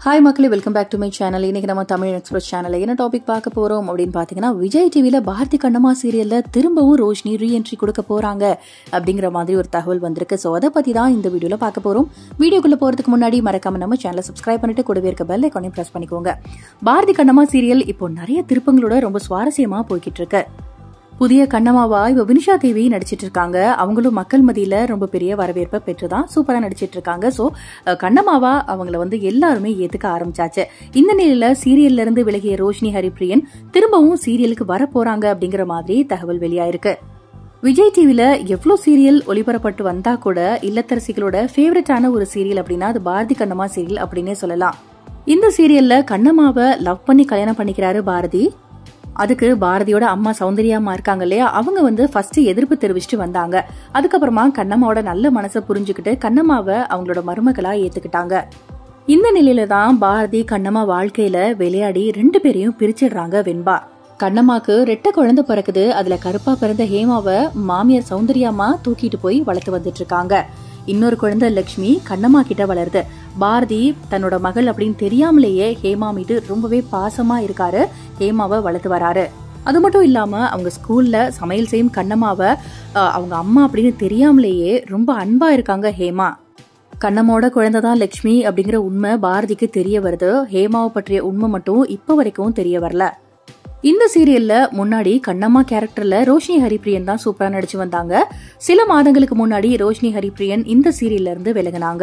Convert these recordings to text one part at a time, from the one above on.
hi மக்களே welcome back to my channel இன்னைக்கு நம்ம தமிழ் எக்ஸ்பிரஸ் சேனலில் என்ன டாபிக் பார்க்க போறோம் அப்படின்னு பார்த்தீங்கன்னா விஜய் டிவியில் பாரதி கண்ணம்மா சீரியல்ல திரும்பவும் ரோஷினி ரீஎன்ட்ரி கொடுக்க போறாங்க அப்படிங்கிற மாதிரி ஒரு தகவல் வந்திருக்கு ஸோ அதை பத்தி தான் இந்த வீடியோல பார்க்க போறோம் வீடியோக்குள்ள போறதுக்கு முன்னாடி மறக்காம நம்ம சேனலை சப்ஸ்கிரைப் பண்ணிட்டு கூடவே இருக்க பெல் ஐக்கானையும் ப்ரெஸ் பண்ணிக்கோங்க பாரதி கண்ணம்மா சீரியல் இப்போ நிறைய திருப்பங்களோட ரொம்ப சுவாரஸ்யமா போய்கிட்டு இருக்கு புதிய கண்ணம்மாவா இப்ப வினிஷா தேவி நடிச்சிட்டு இருக்காங்க அவங்களும் மக்கள் மத்தியில ரொம்ப பெரிய வரவேற்பை பெற்றுதான் சூப்பரா நடிச்சிட்டு இருக்காங்க சோ அஹ், கண்ணம்மாவா அவங்கள வந்து எல்லாருமே ஏத்துக்க ஆரம்பிச்சாச்சு இந்த நிலையில சீரியல்ல இருந்து விலகிய ரோஷினி ஹரிப்ரியன் திரும்பவும் சீரியலுக்கு வர போறாங்க அப்படிங்கிற மாதிரி தகவல் வெளியாயிருக்கு விஜய் டிவில எவ்வளவு சீரியல் ஒளிபரப்பட்டு வந்தா கூட இல்லத்தரசிகளோட ஃபேவரட்டான ஒரு சீரியல் அப்படின்னா அது பாரதி கண்ணம்மா சீரியல் அப்படின்னே சொல்லலாம் இந்த சீரியல்ல கண்ணம்மாவை லவ் பண்ணி கல்யாணம் பண்ணிக்கிறாரு பாரதி அதுக்கு பாரதியோட அம்மா சௌந்தர்யாமா இருக்காங்க இல்லையா அவங்க வந்து ஃபர்ஸ்ட் எதிர்ப்பு தெரிவிச்சுட்டு வந்தாங்க அதுக்கப்புறமா கண்ணம்மாவோட நல்ல மனசை புரிஞ்சுக்கிட்டு கண்ணம்மாவை அவங்களோட மருமகளா ஏத்துக்கிட்டாங்க இந்த நிலையில தான் பாரதி கண்ணம்மா வாழ்க்கையில விளையாடி ரெண்டு பேரையும் பிரிச்சிடுறாங்க வெண்பா கண்ணம்மாக்கு ரெட்டை குழந்தை பிறக்குது அதுல கருப்பா பிறந்த ஹேமாவை மாமியார் சௌந்தர்யாமா தூக்கிட்டு போய் வளர்த்து வந்துட்டு இருக்காங்க இன்னொரு குழந்தை லக்ஷ்மி கண்ணம்மா கிட்ட வளருது பாரதி தன்னோட மகள் அப்படின்னு தெரியாமலேயே ஹேமா மீது ரொம்பவே பாசமா இருக்காரு ஹேமாவை வளர்த்து வராரு அது மட்டும் இல்லாம அவங்க ஸ்கூல்ல சமையல் செய்யும் கண்ணம்மாவை அஹ், அவங்க அம்மா அப்படின்னு தெரியாமலேயே ரொம்ப அன்பா இருக்காங்க ஹேமா கண்ணம்மாவோட குழந்தை தான் லக்ஷ்மி அப்படிங்கிற உண்மை பாரதிக்கு தெரிய வருது ஹேமாவை பற்றிய உண்மை மட்டும் இப்ப வரைக்கும் தெரிய வரல இந்த சீரியல்ல முன்னாடி கண்ணம்மா கேரக்டர்ல ரோஷினி ஹரிப்ரியன் தான் சூப்பரா நடிச்சு வந்தாங்க சில மாதங்களுக்கு முன்னாடி ரோஷினி ஹரிப்ரியன் இந்த சீரியல்ல இருந்து விலகினாங்க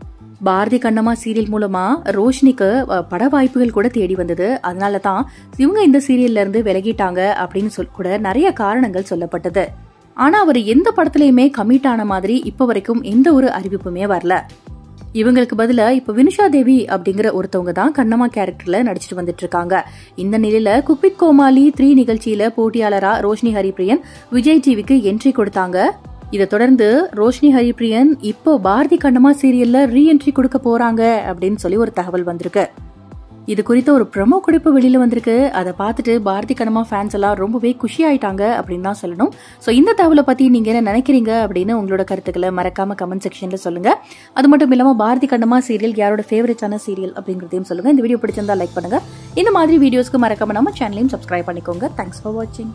பாரதி கண்ணம்மா சீரியல் மூலமா ரோஷினிக்கு அஹ், பட வாய்ப்புகள் கூட தேடி வந்தது அதனால தான் இவங்க இந்த சீரியல்ல இருந்து விலகிட்டாங்க அப்படின்னு சொல் கூட நிறைய காரணங்கள் சொல்லப்பட்டது ஆனா அவர் எந்த படத்துலயுமே கமிட் ஆன மாதிரி இப்ப வரைக்கும் எந்த ஒரு அறிவிப்புமே வரல இவங்களுக்கு பதிலா இப்ப வினுஷா தேவி அப்படிங்கிற ஒருத்தவங்க தான் கண்ணம்மா கேரக்டர்ல நடிச்சிட்டு வந்துட்டு இருக்காங்க இந்த நிலையில குக்வித் கோமாளி த்ரீ நிகழ்ச்சியில போட்டியாளரா ரோஷினி ஹரிப்ரியன் விஜய் டிவிக்கு என்ட்ரி கொடுத்தாங்க இதை தொடர்ந்து ரோஷினி ஹரிப்ரியன் இப்போ பாரதி கண்ணம்மா சீரியல்ல ரீஎன்ட்ரி கொடுக்க போறாங்க அப்படின்னு சொல்லி ஒரு தகவல் வந்திருக்கு இது குறித்த ஒரு ப்ரமோ குறிப்பு வெளியில வந்திருக்கு அதை பார்த்துட்டு பாரதி கண்ணம்மா ஃபேன்ஸ் எல்லாம் ரொம்பவே குஷி ஆயிட்டாங்க அப்படின்னு தான் சொல்லணும் ஸோ இந்த தகவலை பத்தி நீங்க என்ன நினைக்கிறீங்க அப்படின்னு உங்களோட கருத்துக்களை மறக்காம கமெண்ட் செக்ஷன்ல சொல்லுங்க அது மட்டும் இல்லாம பாரதி கண்ணம்மா சீரியல் யாரோட ஃபேவரட்டான சீரியல் அப்படிங்கிறதையும் சொல்லுங்க இந்த வீடியோ பிடிச்சிருந்தா லைக் பண்ணுங்க இந்த மாதிரி வீடியோஸ்க்கு மறக்காம நம்ம சேனலையும் சப்ஸ்கிரைப் பண்ணிக்கோங்க தேங்க்ஸ் ஃபார் வாட்சிங்